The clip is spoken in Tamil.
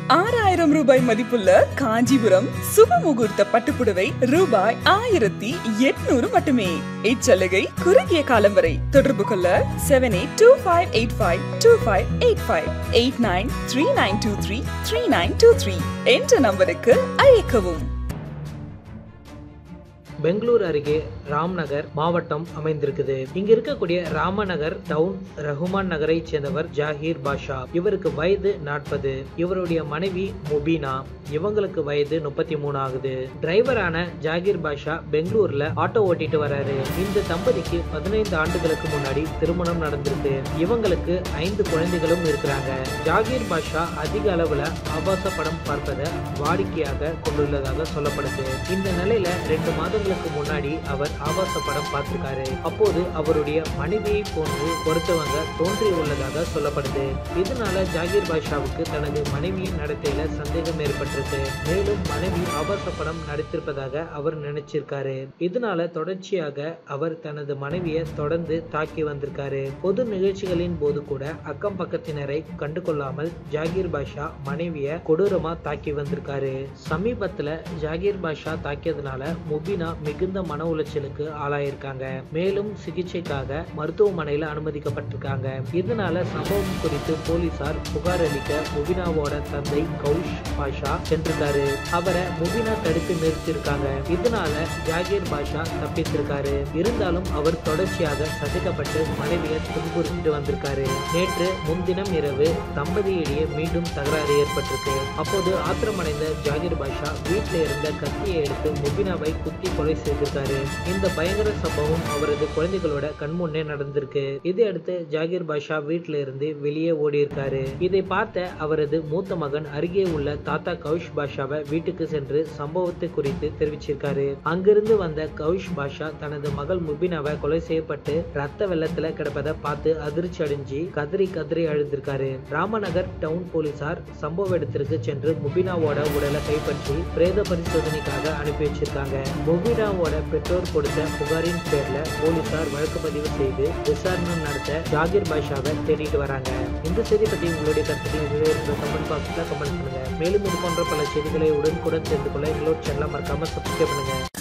ஆறாயிரம் ரூபாய் மதிப்புள்ள காஞ்சிபுரம் சுப முகூர்த்த பட்டுப்புடவை ரூபாய் ஆயிரத்தி எட்நூறு மட்டுமே இச்சலுகை குறுகிய காலம் வரை தொடர்பு கொள்ள seven eight two five eight five two five eight five eight nine three nine two three three nine two three என்ற நம்பருக்கு அழைக்கவும் பெங்களூர் அருகே ராம்நகர் மாவட்டம் அமைந்திருக்குது இங்க இருக்கக்கூடிய ராமநகர் டவுன் ரஹ்மான் நகரை சேர்ந்தவர் ஜாகீர் பாஷா இவருக்கு வயது நாற்பது இவருடைய மனைவி முபீனா இவங்களுக்கு வயது முப்பத்தி மூணு ஆகுது டிரைவரான ஜாகீர் பாஷா பெங்களூர்ல ஆட்டோ ஓட்டிட்டு வராரு இந்த தம்பதிக்கு பதினைந்து ஆண்டுகளுக்கு முன்னாடி திருமணம் நடந்திருக்கு இவங்களுக்கு ஐந்து குழந்தைகளும் இருக்கிறாங்க ஜாகீர் பாஷா அதிக அளவுல ஆபாச படம் பார்ப்பதை வாடிக்கையாக கொண்டுள்ளதாக சொல்லப்படுது இந்த நிலையில ரெண்டு மாதங்களுக்கு முன்னாடி அவர் ஆபாச படம் பார்த்திருக்காரு அப்போது அவருடைய மனைவியை போன்று ஒருத்தவங்க தோன்றி உள்ளதாக சொல்லப்படுது இதனால ஜாகீர் பாஷாவுக்கு தனது மனைவியின் நடத்தையில சந்தேகம் ஏற்பட்டிருக்கு மேலும் மனைவி ஆபாச படம் நடித்திருப்பதாக அவர் நினைச்சிருக்காரு இதனால தொடர்ச்சியாக அவர் தனது மனைவியை தொடர்ந்து தாக்கி வந்திருக்காரு பொது நிகழ்ச்சிகளின் போது கூட அக்கம் பக்கத்தினரை கண்டு கொள்ளாமல் ஜாகீர் பாஷா மனைவிய கொடூரமா தாக்கி வந்திருக்காரு சமீபத்துல ஜாகீர் பாஷா தாக்கியதுனால முபினா மிகுந்த மன உளைச்சலுக்கு ஆளாயிருக்காங்க மேலும் சிகிச்சைக்காக மருத்துவமனையில அனுமதிக்கப்பட்டிருக்காங்க இதனால சம்பவம் குறித்து போலீசார் புகார் அளிக்க முபினாவோட தந்தை கௌஷ் பாஷா சென்றிருக்காரு அவரை முபினா தடுத்து நிறுத்தியிருக்காங்க இதனால ஜாகீர் பாஷா தப்பித்திருக்காரு இருந்தாலும் அவர் தொடர்ச்சியாக சதிக்கப்பட்டு மனைவியை துன்புறுத்திட்டு வந்திருக்காரு நேற்று முன்தினம் இரவு தம்பதியிடையே மீண்டும் தகராறு ஏற்பட்டிருக்கு அப்போது ஆத்திரமடைந்த ஜாகீர் பாஷா வீட்டில் இருந்த கத்தியை எடுத்து முபினாவை குத்தி கொலை செய்திருக்காரு இந்த பயங்கர சம்பவம் அவரது குழந்தைகளோட கண்முன்னே நடந்திருக்கு இதையடுத்து ஜாகீர் பாஷா வீட்டில இருந்து வெளியே ஓடி இருக்காரு இதை பார்த்த அவரது மூத்த மகன் அருகே உள்ள தாத்தா கௌஷ் பாஷாவை வீட்டுக்கு சென்று சம்பவத்தை குறித்து தெரிவிச்சிருக்காரு அங்கிருந்து வந்த கௌஷ் பாஷா தனது மகள் முபினாவை கொலை செய்யப்பட்டு ரத்த வெள்ளத்துல கிடப்பதை பார்த்து அதிர்ச்சி அடைஞ்சு கதறி கதறி அழுந்திருக்காரு ராமநகர் டவுன் போலீசார் சம்பவ இடத்திற்கு சென்று முபினாவோட உடலை கைப்பற்றி பிரேத பரிசோதனைக்காக அனுப்பி வச்சிருக்காங்க முபினாவோட பெற்றோர் கொடுத்த புகாரின் பேர்ல போலீசார் வழக்கு பதிவு செய்து விசாரணை நடத்த ஜாகிர் பாஷாவை தேடிட்டு வராங்க இந்த செய்தி பற்றி உங்களுடைய கருத்துக்களை இதுவே இருக்கிற கமெண்ட் பாக்ஸ்ல கமெண்ட் பண்ணுங்க மேலும் இது போன்ற பல செய்திகளை உடனுக்குடன் தெரிந்து கொள்ள எங்களோட சேனலை மறக்காம சப்ஸ்கிரைப் பண்ணுங்க